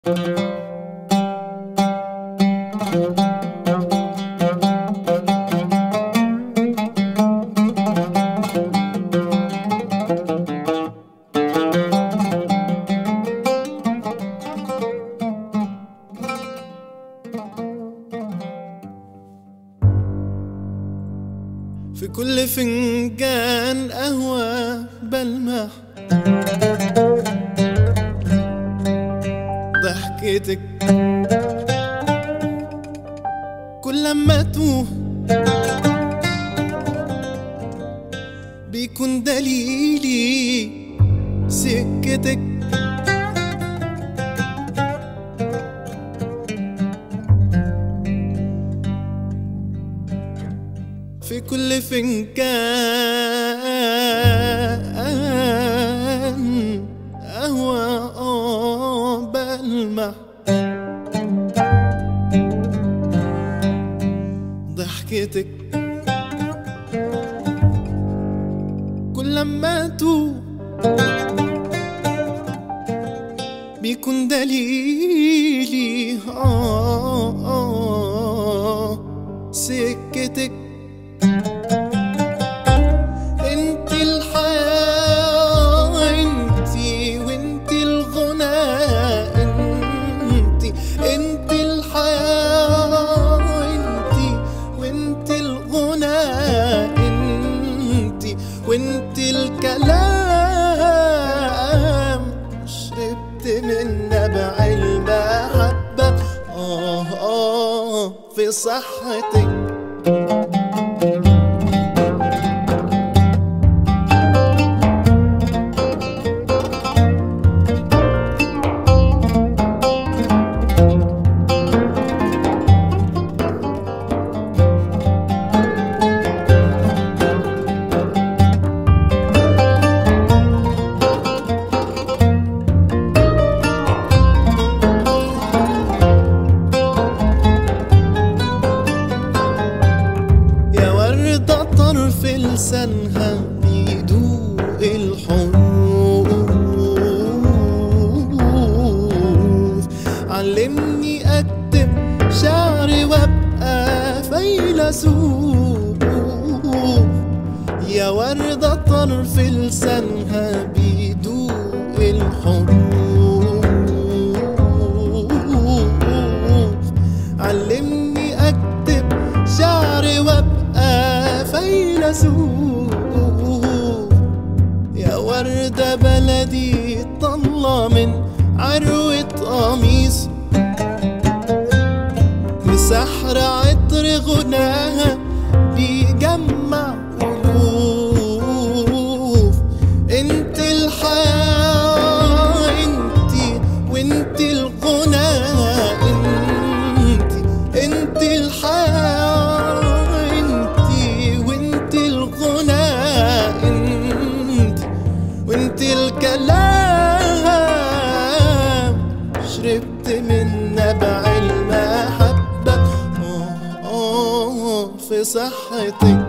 في كل فنجان قهوة بلمح ضحكتك كل لما توه بيكون دليلي سكتك في كل فنجان قهوة آه بلمح ضحكتك كل لما توه بيكون دليلي آه آه سكتك انت الحياة انت وانت الغناء انت انت الحياة انت وانت الغناء انت وانت الكلام شربت من نبع المحبة آه آه في صحتك يا وردة طرف لسانها بيدوق الحروف علمني أكتب شعري وأبقى فيلسوف يا وردة طرف لسانها بيدوق الحروف علمني أكتب شعري وأبقى فيلسوف يا وردة بلدي طلة من عروة قميص بسحر عطر غناها بيجمع ألوف انت الحياة انت وانت الغناء انت انت الحياة انت وانت الغناء انت وانت الكلام شربت من نبع المحبة آه آه في صحتك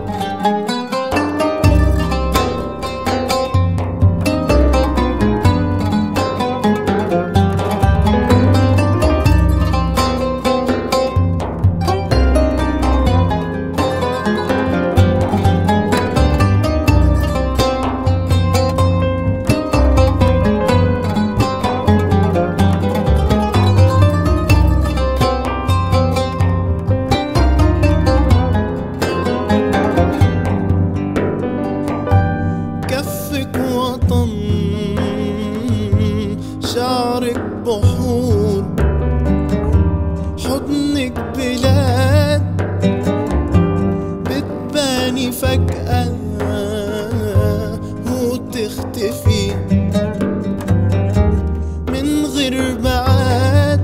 كفك وطن شعرك بحور حضنك بلاد بتباني فجأة وتختفي من غير بعاد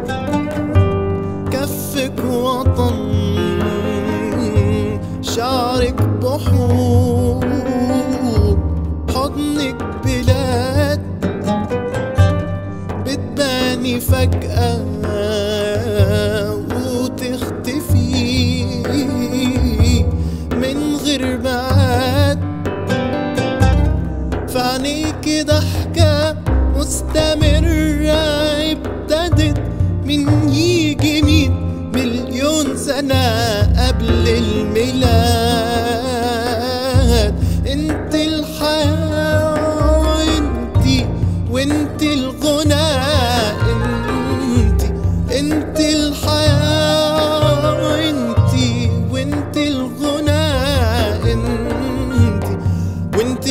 كفك وطن شعرك بحور حضنك بلاد بتباني فجأة وتختفي من غير بعاد فعنيك ضحكة مستمرة ابتدت من يجي مين مليون سنة قبل الميلاد انت الحياة وانتي وانت الغناء انت انت الحياة وانتي وانت الغناء انت وانت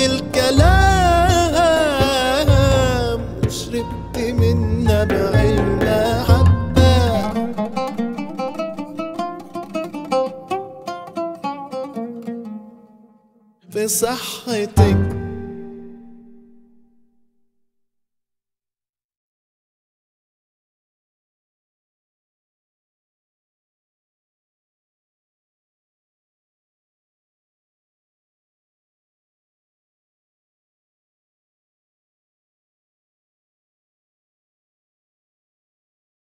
الكلام شربت من نبع المحبة في صحتك